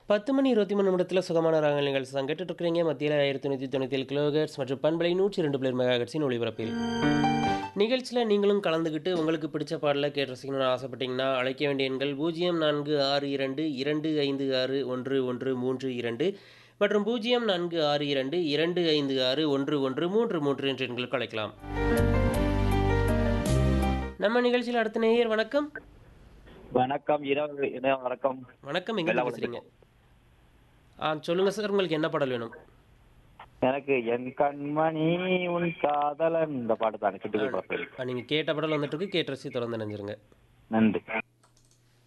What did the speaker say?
10 மணி 23 நிமிடத்துல சுகமான ராகங்கள் நிகழ்ச்சி தான் கேட்டுட்டு இருக்கிறீங்க. மத்தியில 1197 கிலோஹெர்ட்ஸ் மற்றும் பண்பலை 102 மெகாஹெர்ட்ஸின் ஒளிபரப்பில். நிகழ்ச்சியில நீங்களும் கலந்துக்கிட்டு உங்களுக்கு பிடிச்ச பாடல கேட்டு ரசிக்கணும்னு ஆசைப்பட்டீங்கன்னா, அழைக்க வேண்டிய எண்கள் 0462256113 மற்றும் 0462256113 என்ற எண்களுக்கு அழைக்கலாம். நம்ம நிகழ்ச்சியில அடுத்த நேயர் வணக்கம். வணக்கம் இரவு இனிய வணக்கம் வணக்கம் எங்க வெள்ளை பேசுறீங்க? ஆ சொல்லுங்க சார் உங்களுக்கு என்ன பாடல் வேணும்? எனக்கு என் கண்மணி உன் காதலன் இந்த பாட்டு தான் சுட்டு ஆ, நீங்க கேட்ட பாடல் வந்துட்டு இருக்கு கேட்டு ரசி தொடர்ந்து நினைஞ்சிருங்க நன்றி